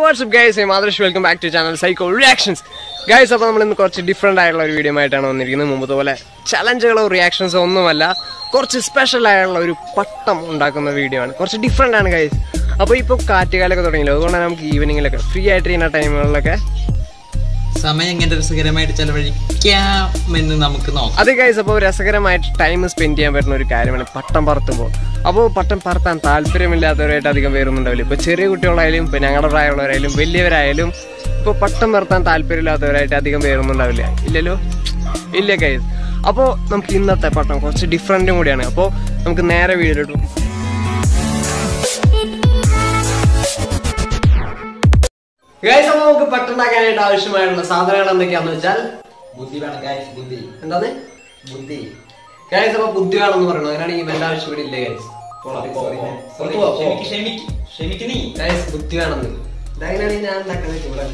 WhatsApp guys മാതൃഷ് welcome back to channel psycho reactions guys അപ്പോൾ നമ്മൾ ഇന്ന് കുറച്ച് ഡിഫറെൻ്റ് ആയിട്ടുള്ള ഒരു വീഡിയോ ആയിട്ടാണ് വന്നിരിക്കുന്നത് മുമ്പത്തെ പോലെ ചലഞ്ചുകളോ റിയാക്ഷൻസോ ഒന്നുമല്ല കുറച്ച് സ്പെഷ്യൽ ആയിട്ടുള്ള ഒരു പട്ടം ഉണ്ടാക്കുന്ന വീഡിയോ ആണ് കുറച്ച് ഡിഫറെൻ്റ് ആണ് ഗൈസ് അപ്പോൾ ഇപ്പോൾ കാറ്റുകാലൊക്കെ തുടങ്ങിയല്ലോ അതുകൊണ്ട് നമുക്ക് ഈവനിങ്ങിലൊക്കെ ഫ്രീ ആയിട്ടിരിക്കുന്ന ടൈമുകളിലൊക്കെ സമയം എങ്ങനെ രസകരമായിട്ട് ചെലവഴിക്കാമെന്ന് നമുക്ക് നോക്കാം അത് ഗൈസ് അപ്പോൾ രസകരമായിട്ട് ടൈം സ്പെൻഡ് ചെയ്യാൻ പറ്റുന്ന ഒരു കാര്യമാണ് പട്ടം പറത്തുമ്പോൾ അപ്പോൾ പട്ടം പറത്താൻ താല്പര്യമില്ലാത്തവരായിട്ട് അധികം പേരൊന്നുണ്ടാവില്ല ഇപ്പോൾ ചെറിയ കുട്ടികളായാലും ഇപ്പോൾ ഞങ്ങളുടെ പ്രായമുള്ളവരായാലും വലിയവരായാലും ഇപ്പോൾ പട്ടം പറത്താൻ താല്പര്യമില്ലാത്തവരായിട്ട് അധികം പേരൊന്നും ഉണ്ടാവില്ല ഇല്ലല്ലോ ഇല്ല ഗൈസ് അപ്പോൾ നമുക്ക് ഇന്നത്തെ പട്ടം കുറച്ച് ഡിഫറെൻറ്റും കൂടിയാണ് അപ്പോൾ നമുക്ക് നേരെ വീഡിയോയിലിട്ടു ഗൈസ് അപ്പോൾ നമുക്ക് പട്ടുണ്ടാക്കാനായിട്ട് ആവശ്യമായിട്ടുള്ള സാധനങ്ങൾ എന്തൊക്കെയാണെന്ന് വെച്ചാൽ ബുദ്ധി വേണം ഗൈസ് ബുദ്ധി എന്താണ് ബുദ്ധി ഗൈസ് അപ്പൊ ബുദ്ധി വേണമെന്ന് പറഞ്ഞു അതിനാണ് ഈ ഇവന്റെ ആവശ്യം ഇവിടെ ഇല്ല ഗൈസ് ക്ഷമിക്ക് നീ ഗൈസ് ബുദ്ധി വേണമെന്ന് ഇതങ്ങനെയാണ് ഞാൻ ഉണ്ടാക്കുന്നത് ഇവിടെ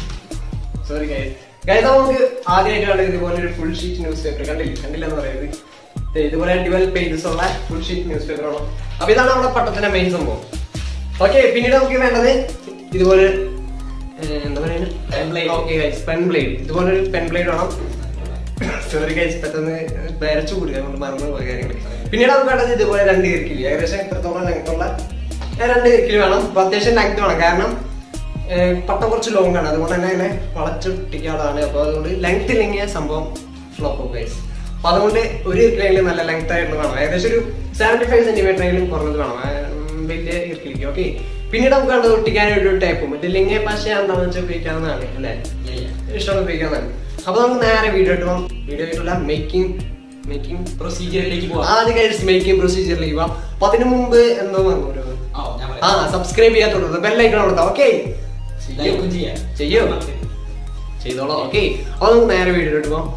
സോറി ഗൈസ് ഗൈസ് അപ്പൊ നമുക്ക് ആദ്യമായിട്ട് കണ്ടത് ഇതുപോലെ ഒരു ഫുൾ ഷീറ്റ് ന്യൂസ് പേപ്പർ കണ്ടില്ല കണ്ടില്ല എന്ന് പറയുന്നത് ദേ ഇതുപോലെ ട്വൽവ് പേജസ് ഉള്ള ഫുൾ ഷീറ്റ് ന്യൂസ് പേപ്പർ ആണ് അപ്പൊ ഇതാണ് നമ്മുടെ പട്ടത്തിന്റെ മെയിൻ സംഭവം ഓക്കെ പിന്നീട് നമുക്ക് വേണ്ടത് ഇതുപോലെ ഏഹ്, എന്താ പറയുന്നത് Pen blade. Okay guys pen blade ഇതുപോലെ ഒരു പെൻ ബ്ലേഡ് വേണം സോറി ഗൈസ് പെട്ടെന്ന് വരച്ചു കൂടുക നമ്മൾ മറന്നു പോയ കാര്യങ്ങൾ പിന്നീട് നമുക്ക് വേണ്ടത് ഇതുപോലെ രണ്ട് ഇരിക്കില്ല ഏകദേശം എത്രത്തോളം ലെങ്ത് ഉള്ള ഏ, രണ്ട് ഇരിക്കിൽ വേണം അപ്പൊ അത്യാവശ്യം ലെങ്ത് വേണം കാരണം ഏ, പട്ടം കുറച്ച് ലോങ് ആണ് അതുകൊണ്ട് തന്നെ ഇങ്ങനെ വളച്ചൊട്ടിക്കാതാണ് അപ്പൊ അതുകൊണ്ട് ലെങ്ത് ഇല്ലെങ്കിൽ സംഭവം ഫ്ലോപ്പ് ഗൈസ് അപ്പൊ അതുകൊണ്ട് ഒരു ഇരിക്കലെങ്കിലും നല്ല ലെങ്ത് ആയിട്ട് വേണം ഏകദേശം ഒരു സെവന്റി ഫൈവ് സെന്റിമീറ്റർ എങ്കിലും കുറഞ്ഞത് വേണം ഏ, ഉം, വലിയ ഇരിക്കലിക്ക് ഓക്കെ പിന്നീട് നമുക്ക് വേണ്ടത് ഒട്ടിക്കാനായിട്ട് ഒരു ടൈപ്പും മറ്റേ ലിംഗ പശ എന്താണെന്ന് വെച്ചാൽ ഉപയോഗിക്കാവുന്നതാണ് അല്ലേ ഇഷ്ടം ഉപയോഗിക്കാവുന്നതാണ് അപ്പൊ നമുക്ക് നേരെ വീഡിയോ ഇട്ട് വീഡിയോ ഇട്ടുള്ള മേക്കിംഗ് മേക്കിംഗ് പ്രൊസീജിയറിലേക്ക് പോവാം ആദ്യം കഴിച്ച് മേക്കിംഗ് പ്രൊസീജിയറിലേക്ക് പോവാം അപ്പൊ അതിനു മുമ്പ് എന്തോ പറഞ്ഞു ഒരു ആ, ഞാൻ ആ പറയാം. സബ്സ്ക്രൈബ് ചെയ്യാത്തോളൂ ബെല്ലൈക്കൺ കൊടുത്താം ഓക്കെ ലൈക്കും ചെയ്യാം. ചെയ്യോ ചെയ്തോളാം ഓക്കെ അപ്പൊ നമുക്ക് നേരെ വീഡിയോ ഇട്ട് പോവാം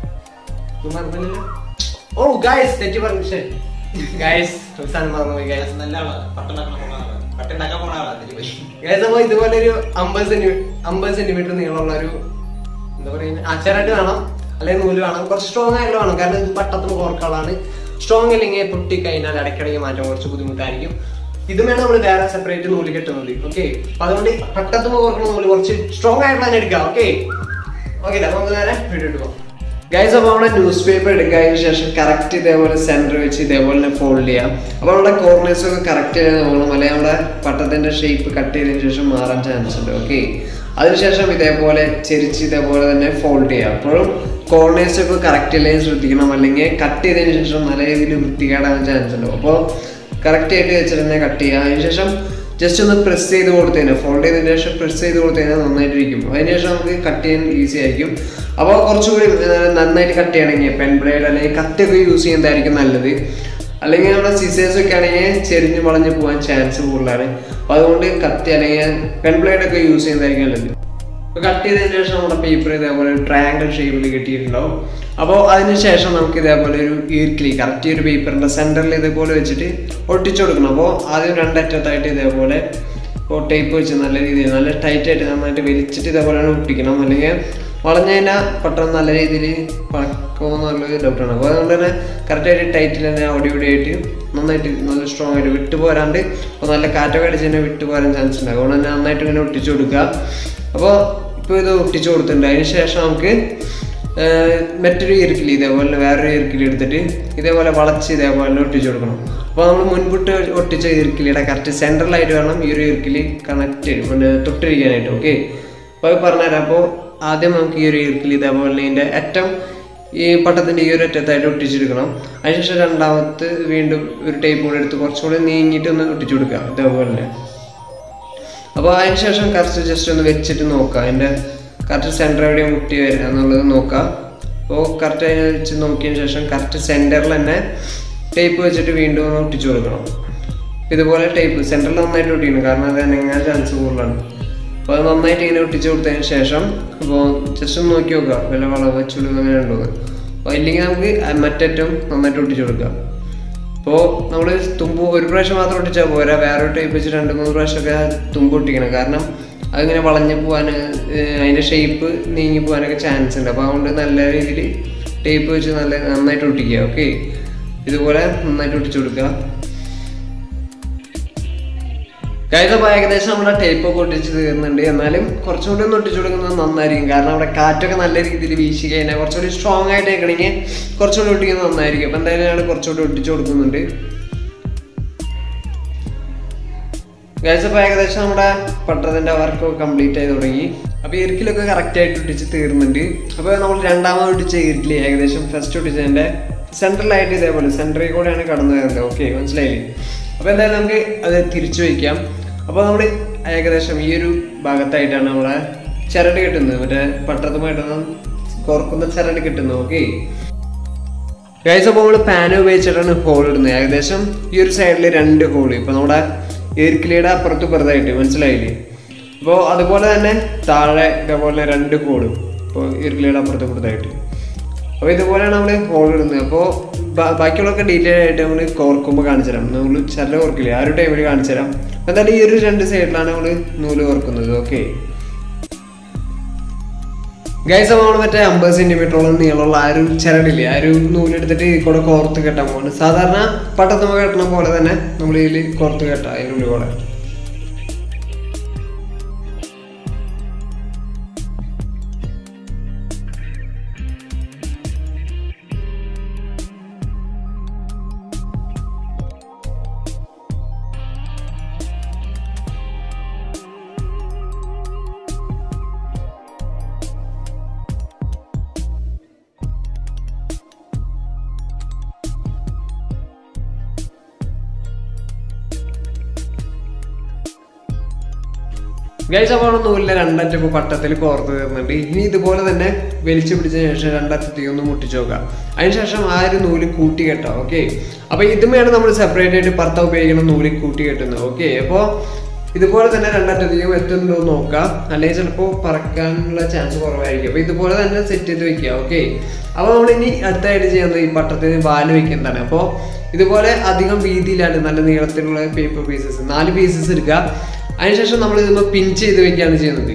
ഒന്നും മറന്നില്ലല്ലോ? ഓ ഗായ്സ് തെറ്റി പറഞ്ഞു ശരി ഗായ്സ് സാധനം മറന്നുപോയി ഗായ്സ് നല്ല ആളാ. പട്ടുണ്ടാക്കാൻ പോണ ആളാ. പട്ടുണ്ടാക്കാൻ പോണ ആളാ. അതില് പോയി. ഗൈസ് അപ്പൊ ഇതുപോലെ ഒരു അമ്പത് സെന്റിമീറ്റർ അമ്പത് സെന്റിമീറ്റർ നീളമുള്ള ഒരു എന്താ പറയുക അച്ചരട്ട് വേണം അല്ലെങ്കിൽ നൂല് വേണം കുറച്ച് സ്ട്രോങ് ആയിട്ട് വേണം കാരണം ഇത് പട്ടത്തിന് കോർക്കളാണ് സ്ട്രോങ് അല്ലെങ്കിൽ പൊട്ടി കഴിഞ്ഞാൽ ഇടയ്ക്കിടയ്ക്ക് മാറ്റാൻ കുറച്ച് ബുദ്ധിമുട്ടായിരിക്കും ഇത് വേണം നമ്മൾ വേറെ സെപ്പറേറ്റ് നൂല് കെട്ടുന്നത് ഓക്കെ അപ്പൊ അതുകൊണ്ട് പട്ടത്തിന് കോർക്കുന്ന നൂല് കുറച്ച് സ്ട്രോങ് ആയിട്ട് തന്നെ എടുക്കാം ഓക്കെ ഓക്കെ നമുക്ക് നേരെ വീഡിയോ എടുക്കാം ഗൈസ് അപ്പോൾ നമ്മുടെ ന്യൂസ് പേപ്പർ എടുക്കുന്നതിന് ശേഷം കറക്റ്റ് ഇതേപോലെ സെന്റർ വെച്ച് ഇതേപോലെ തന്നെ ഫോൾഡ് ചെയ്യാം അപ്പോൾ നമ്മുടെ കോർണേഴ്സ് ഒക്കെ കറക്റ്റ് ചെയ്ത് നോക്കണം അല്ലെങ്കിൽ നമ്മുടെ പട്ടത്തിന്റെ ഷേപ്പ് കട്ട് ചെയ്തതിന് ശേഷം മാറാൻ ചാൻസ് ഉണ്ട് ഓക്കെ അതിനുശേഷം ഇതേപോലെ ചെരിച്ച് ഇതേപോലെ തന്നെ ഫോൾഡ് ചെയ്യാം അപ്പോഴും കോർണേഴ്സ് ഒക്കെ കറക്റ്റ് അല്ലെങ്കിൽ ശ്രദ്ധിക്കണം അല്ലെങ്കിൽ കട്ട് ചെയ്തതിന് ശേഷം നല്ല രീതിയിൽ വൃത്തികേടാൻ ചാൻസ് ഉണ്ട് അപ്പോൾ കറക്റ്റ് ആയിട്ട് വെച്ചിട്ട് തന്നെ കട്ട് ചെയ്യുക അതിനുശേഷം ജസ്റ്റ് ഒന്ന് പ്രസ് ചെയ്ത് കൊടുത്തതിന് ഫോൾഡ് ചെയ്തതിന് ശേഷം പ്രസ് ചെയ്ത് കൊടുത്തതിന് നന്നായിട്ടിരിക്കും അതിനുശേഷം നമുക്ക് കട്ട് ചെയ്യാൻ ഈസി ആയിരിക്കും അപ്പോൾ കുറച്ചുകൂടി ഏർ നന്നായിട്ട് കട്ട് ചെയ്യണമെങ്കിൽ പെൻ ബ്ലേഡ് അല്ലെങ്കിൽ കത്തൊക്കെ യൂസ് ചെയ്യുന്നതായിരിക്കും നല്ലത് അല്ലെങ്കിൽ നമ്മുടെ സിസേഴ്സ് ഒക്കെ ആണെങ്കിൽ ചെരിഞ്ഞ് വളഞ്ഞ് പോകാൻ ചാൻസ് കൂടുതലാണ് അപ്പോൾ അതുകൊണ്ട് കത്തി അല്ലെങ്കിൽ പെൻ ബ്ലേഡ് ഒക്കെ യൂസ് ചെയ്യുന്നതായിരിക്കും നല്ലത് അപ്പോൾ കട്ട് ചെയ്തതിന് ശേഷം നമ്മുടെ പേപ്പർ ഇതേപോലെ ഒരു ട്രയാങ്കിൾ ഷേപ്പിൽ കിട്ടിയിട്ടുണ്ടാവും അപ്പോൾ അതിന് ശേഷം നമുക്ക് ഇതേപോലെ ഒരു ഈർക്കിലി കറക്റ്റ് ഒരു പേപ്പറിൻ്റെ സെൻറ്ററിൽ ഇതേപോലെ വെച്ചിട്ട് ഒട്ടിച്ചു കൊടുക്കണം അപ്പോൾ ആദ്യം രണ്ടറ്റത്തായിട്ട് ഇതേപോലെ ഇപ്പോൾ ടേപ്പ് വെച്ച് നല്ല രീതിയിൽ നല്ല ടൈറ്റ് ആയിട്ട് നന്നായിട്ട് വലിച്ചിട്ട് ഇതേപോലെ ഒട്ടിക്കണം അല്ലെങ്കിൽ വളഞ്ഞു കഴിഞ്ഞാൽ പെട്ടെന്ന് നല്ല രീതിയിൽ പഴക്കുമെന്നുള്ളൊരു ഡൗട്ടാണ് അപ്പോൾ അതുകൊണ്ട് തന്നെ കറക്റ്റായിട്ട് ടൈറ്റിൽ തന്നെ അവിടെ ഇവിടെ ആയിട്ട് നന്നായിട്ട് നല്ല സ്ട്രോങ് ആയിട്ട് വിട്ടു പോരാണ്ട് അപ്പോൾ നല്ല കാറ്റൊക്കെ അടിച്ച് തന്നെ വിട്ടു പോരാൻ ചാൻസ് ഉണ്ട് അതുകൊണ്ട് തന്നെ നന്നായിട്ട് ഇങ്ങനെ ഒട്ടിച്ചു കൊടുക്കുക അപ്പോൾ ഇപ്പോൾ ഇത് ഒട്ടിച്ചു കൊടുത്തിട്ടുണ്ട് അതിന് ശേഷം നമുക്ക് ഏർ മറ്റൊരു ഇറുക്കിൽ ഇതേപോലെ വേറൊരു ഇറുക്കിൽ എടുത്തിട്ട് ഇതേപോലെ വളച്ച് ഇതേപോലെ ഒട്ടിച്ചു കൊടുക്കണം അപ്പോൾ നമ്മൾ മുൻപിട്ട് ഒട്ടിച്ച ഇറുക്കിലിയുടെ കറക്റ്റ് സെൻട്രലായിട്ട് വേണം ഈ ഒരു ഇറുക്കിൽ കണക്ട് പിന്നെ തൊട്ടിരിക്കാനായിട്ട് ഓക്കെ അപ്പോൾ അത് പറഞ്ഞുതരാം അപ്പോൾ ആദ്യം നമുക്ക് ഈ ഒരു ഇറുക്കിൽ ഇതേപോലെ ഇതിൻ്റെ അറ്റം ഈ പട്ടത്തിൻ്റെ ഈ ഒരു അറ്റത്തായിട്ട് ഒട്ടിച്ചെടുക്കണം അതിനുശേഷം രണ്ടാമത്തെ വീണ്ടും ഒരു ടേപ്പ് കൂടെ എടുത്ത് കുറച്ചും കൂടി നീങ്ങിയിട്ട് ഒന്ന് ഒട്ടിച്ചു കൊടുക്കുക ഇതേപോലെ തന്നെ അപ്പോൾ അതിന് ശേഷം കറക്റ്റ് ജസ്റ്റ് ഒന്ന് വെച്ചിട്ട് നോക്കുക അതിൻ്റെ കറക്റ്റ് സെൻറ്റർ എവിടെയാണ് മുട്ടി വരിക എന്നുള്ളത് നോക്കുക അപ്പോൾ കറക്റ്റ് അതിനെ വെച്ച് നോക്കിയതിന് ശേഷം കറക്റ്റ് സെൻറ്ററിൽ തന്നെ ടേപ്പ് വെച്ചിട്ട് വീണ്ടും ഒന്ന് ഒട്ടിച്ചു കൊടുക്കണം ഇതുപോലെ ടേപ്പ് സെൻറ്ററിൽ നന്നായിട്ട് ഒട്ടിക്കണം കാരണം അത് അനങ്ങാൻ ചാൻസ് കൂടുതലാണ് അപ്പോൾ അത് നന്നായിട്ട് ഇങ്ങനെ ഒട്ടിച്ചു കൊടുത്തതിന് ശേഷം അപ്പോൾ ജസ്റ്റ് ഒന്ന് നോക്കി നോക്കുക വല്ല വളവ് വെച്ചുള്ളൂ അങ്ങനെ ഉണ്ടോ എന്ന്. അപ്പോൾ ഇല്ലെങ്കിൽ നമുക്ക് മറ്ററ്റം നന്നായിട്ട് ഒട്ടിച്ചു കൊടുക്കുക അപ്പോൾ നമ്മൾ തുമ്പ് ഒരു പ്രാവശ്യം മാത്രം ഒട്ടിച്ചാൽ പോരാ വേറൊരു ടൈപ്പ് വെച്ച് രണ്ട് മൂന്ന് പ്രാവശ്യമൊക്കെ ആ തുമ്പ് ഒട്ടിക്കണം കാരണം അതിങ്ങനെ വളഞ്ഞു പോകാൻ അതിൻ്റെ ഷേപ്പ് നീങ്ങി പോകാനൊക്കെ ചാൻസ് ഉണ്ട് അപ്പോൾ അതുകൊണ്ട് നല്ല രീതിയിൽ ടേപ്പ് വെച്ച് നല്ല നന്നായിട്ട് ഒട്ടിക്കുക ഓക്കെ ഇതുപോലെ നന്നായിട്ട് ഒട്ടിച്ചു കൊടുക്കുക കഴിഞ്ഞ അപ്പോൾ ഏകദേശം നമ്മുടെ ടേപ്പ് ഒക്കെ ഒട്ടിച്ച് തീർന്നുണ്ട് എന്നാലും കുറച്ചും കൂടി ഒന്ന് ഒട്ടിച്ചു കൊടുക്കുന്നത് നന്നായിരിക്കും കാരണം അവിടെ കാറ്റൊക്കെ നല്ല രീതിയിൽ വീശി കഴിഞ്ഞാൽ കുറച്ചുകൂടി സ്ട്രോങ് ആയിട്ട് വെക്കണമെങ്കിൽ കുറച്ചുകൂടി ഒട്ടിക്കുന്നത് നന്നായിരിക്കും അപ്പം എന്തായാലും ഞങ്ങൾ കുറച്ചുകൂടി ഒട്ടിച്ചു കൊടുക്കുന്നുണ്ട് ഗൈസ് അപ്പോൾ ഏകദേശം നമ്മുടെ പട്ടത്തിന്റെ വർക്ക് കംപ്ലീറ്റ് ആയി തുടങ്ങി അപ്പോൾ ഇരിക്കലൊക്കെ കറക്റ്റ് ആയിട്ട് ഒട്ടിച്ച് തീർന്നുണ്ട് അപ്പോൾ നമ്മൾ രണ്ടാമത് ഒട്ടിച്ച ഇരിക്കൽ ഏകദേശം ഫസ്റ്റ് ഒട്ടിച്ചതിന്റെ സെൻട്രലായിട്ട് ഇതേപോലെ സെൻറ്ററിൽ കൂടെയാണ് കടന്നു വരുന്നത് ഓക്കെ മനസ്സിലായില്ലേ അപ്പോൾ എന്തായാലും നമുക്ക് അത് തിരിച്ചു വയ്ക്കാം അപ്പോൾ നമ്മൾ ഏകദേശം ഈ ഒരു ഭാഗത്തായിട്ടാണ് നമ്മളെ ചരട് കിട്ടുന്നത് മറ്റേ പട്ടത്തുമായിട്ടൊന്നും കോർക്കുന്ന ചരട് കിട്ടുന്നത് ഓക്കെ ഗൈസ് അപ്പോൾ നമ്മൾ പാൻ ഉപയോഗിച്ചിട്ടാണ് ഹോൾ ഇടുന്നത് ഏകദേശം ഈ ഒരു സൈഡിൽ രണ്ട് ഹോൾ ഇപ്പോൾ നമ്മുടെ ഏർക്കിലിയുടെ അപ്പുറത്ത് ഇപ്പുറത്തായിട്ട് മനസ്സിലായില്ലേ അപ്പോൾ അതുപോലെ തന്നെ താഴെ ഇതേപോലെ രണ്ട് ഹോളും ഇപ്പോൾ ഏർക്കിലിയുടെ അപ്പുറത്ത് ഇപ്പുറത്തായിട്ട് അപ്പോൾ ഇതുപോലെയാണ് നമ്മൾ ഹോൾ ഇടുന്നത് അപ്പോൾ ബാക്കിയുള്ളതൊക്കെ ഡീറ്റെയിൽ ആയിട്ട് നമ്മൾ കോർക്കുമ്പോൾ കാണിച്ചു തരാം നമ്മൾ ചില കോർക്കില്ലേ ആ ഒരു ടൈമിൽ കാണിച്ചു തരാം എന്തായാലും ഈ ഒരു രണ്ട് സൈഡിലാണ് നമ്മൾ നൂല് കോർക്കുന്നത് ഓക്കെ ഗൈസ് നമ്മൾ മറ്റേ അമ്പത് സെന്റിമീറ്ററോളം നീളമുള്ള ആ ഒരു ചരടില്ലേ ആ ഒരു നൂലെടുത്തിട്ട് ഈ കൂടെ കോർത്ത് കെട്ടാൻ പോകുന്നത് സാധാരണ പട്ടത്തുമ്പ കെട്ടണ പോലെ തന്നെ നമ്മൾ ഇതിൽ കോർത്ത് കെട്ടാം അതിനുള്ളിൽ കൂടെ ഗൈസ് അപ്പോൾ നൂലിലെ രണ്ടറ്റപ്പ് പട്ടത്തിൽ കോർത്ത് തീർന്നുണ്ട് ഇനി ഇതുപോലെ തന്നെ വലിച്ചു പിടിച്ച ശേഷം രണ്ടറ്റത്തി ഒന്ന് മുട്ടിച്ച് നോക്കാം അതിനുശേഷം ആ ഒരു നൂല് കൂട്ടി കെട്ടാം ഓക്കെ അപ്പോൾ ഇതുമയാണ് നമ്മൾ സെപ്പറേറ്റ് ആയിട്ട് പർത്ത ഉപയോഗിക്കുന്ന നൂല് കൂട്ടി കെട്ടുന്നത് ഓക്കെ അപ്പോൾ ഇതുപോലെ തന്നെ രണ്ടറ്റത്തേക്കും എത്തുന്നുണ്ടോ എന്ന് നോക്കാം അല്ലെങ്കിൽ ചിലപ്പോൾ പറക്കാനുള്ള ചാൻസ് കുറവായിരിക്കും അപ്പോൾ ഇതുപോലെ തന്നെ സെറ്റ് ചെയ്ത് വെക്കുക ഓക്കെ അപ്പോൾ നമ്മൾ ഇനി അടുത്തായിട്ട് ചെയ്യുന്നത് ഈ പട്ടത്തിന് വാല് വെക്കുന്നതാണ് അപ്പോൾ ഇതുപോലെ അധികം വീതിയിലാണ് നല്ല നീളത്തിലുള്ള പേപ്പർ പീസസ് നാല് പീസസ് എടുക്കുക അതിനുശേഷം നമ്മൾ ഇതൊന്ന് പിൻ ചെയ്ത് വെക്കുകയാണ് ചെയ്യുന്നത്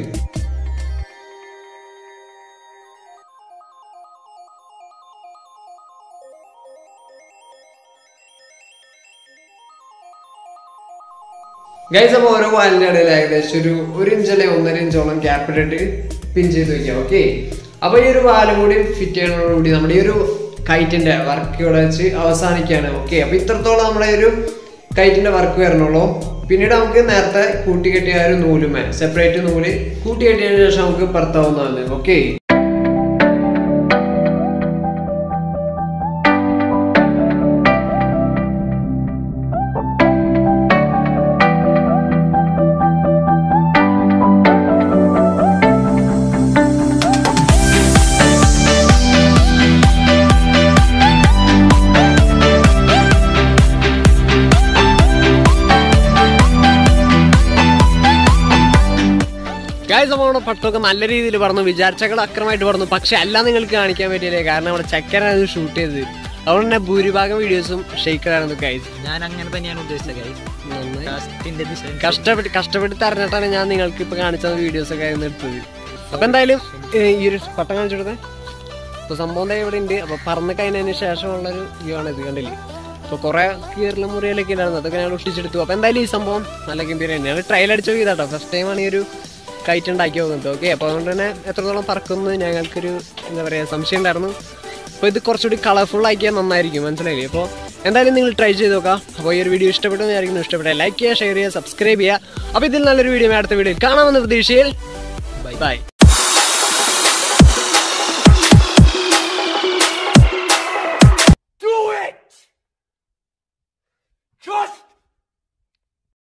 ഗൈസ് അപ്പോൾ ഓരോ വാലിൻ്റെ ഇടയിൽ ഏകദേശം ഒരു ഒരു ഇഞ്ചല്ലേ ഒന്നര ഇഞ്ചോളം ഗ്യാപ്പ് ഇട്ടിട്ട് പിൻ ചെയ്ത് വെക്കാം ഓക്കെ അപ്പോൾ ഈ ഒരു വാലും കൂടി ഫിറ്റ് ചെയ്യുന്നതോടുകൂടി നമ്മുടെ ഈ ഒരു കൈറ്റിൻ്റെ വർക്ക് ഇവിടെ വെച്ച് അവസാനിക്കുകയാണ് ഓക്കെ അപ്പോൾ ഇത്രത്തോളം നമ്മുടെ ഒരു കൈറ്റിൻ്റെ വർക്ക് വരണുള്ളൂ പിന്നീട് നമുക്ക് നേരത്തെ കൂട്ടിക്കെട്ടിയ ആ ഒരു നൂലുമേ സെപ്പറേറ്റ് നൂല് കൂട്ടിക്കെട്ടിയതിന് ശേഷം നമുക്ക് പുറത്താവുന്നതാണ് ഓക്കെ ഗായ്സ് അപ്പോൾ നമ്മുടെ പട്ടമൊക്കെ നല്ല രീതിയിൽ പറഞ്ഞു വിചാരിച്ചകൾ അക്രമമായിട്ട് പറഞ്ഞു പക്ഷെ എല്ലാം നിങ്ങൾക്ക് കാണിക്കാൻ പറ്റിയില്ലേ കാരണം നമ്മുടെ ചക്കരാണ് ഷൂട്ട് ചെയ്തത് അതുകൊണ്ട് തന്നെ ഭൂരിഭാഗം വീഡിയോസും ഷെയ്ക്കറായിരുന്നു ഗൈസ് ഞാൻ അങ്ങനെ തന്നെയാണ് ഉദ്ദേശിച്ചത് guys. കാസ്റ്റിന്റെ ഡിസൈൻ കഷ്ടപ്പെട്ട് കഷ്ടപ്പെട്ട് തരഞ്ഞിട്ടാണ് ഞാൻ നിങ്ങൾക്ക് ഇപ്പൊ കാണിച്ച വീഡിയോസ് ഒക്കെ ആയിരുന്നു എടുത്തത് അപ്പൊ എന്തായാലും ഏഹ്, ഈ ഒരു പട്ടം കാണിച്ചു കൊടുത്തേ അപ്പൊ സംഭവം ദേ ഇവിടെ ഉണ്ട് അപ്പൊ പറന്ന് കഴിഞ്ഞതിന് ശേഷമുള്ള ഒരു വ്യൂ ആണ് ഇത് കണ്ടില്ലേ അപ്പൊ കുറെ കീറലും മുറിയിലൊക്കെ ഉണ്ടായിരുന്നു അതൊക്കെ ഞങ്ങൾ ഒട്ടിച്ചെടുത്തു അപ്പൊ എന്തായാലും ഈ സംഭവം നല്ല ഗംഭീര തന്നെയാണ് ട്രയൽ അടിച്ച് നോക്കിയതാട്ടോ ഫസ്റ്റ് ടൈമാണ് ഈ ഒരു കൈറ്റ് ഉണ്ടാക്കി പോകുന്നത് ഓക്കെ അപ്പോൾ അതുകൊണ്ട് തന്നെ എത്രത്തോളം പറക്കുന്നത് ഞങ്ങൾക്കൊരു എന്താ പറയുക സംശയം ഉണ്ടായിരുന്നു അപ്പോൾ ഇത് കുറച്ചുകൂടി കളർഫുൾ ആക്കിയാൽ നന്നായിരിക്കും മനസ്സിലായില്ലേ അപ്പോൾ എന്തായാലും നിങ്ങൾ ട്രൈ ചെയ്ത് നോക്കാം അപ്പോൾ ഈ ഒരു വീഡിയോ ഇഷ്ടപ്പെട്ടു വിചാരിക്കുന്നു ഇഷ്ടപ്പെട്ട ലൈക്ക് ചെയ്യുക ഷെയർ ചെയ്യുക സബ്സ്ക്രൈബ് ചെയ്യുക അപ്പോൾ ഇതിൽ നല്ലൊരു വീഡിയോ അടുത്ത വീഡിയോയിൽ കാണാമെന്ന പ്രതീക്ഷയിൽ bye bye Do it! Just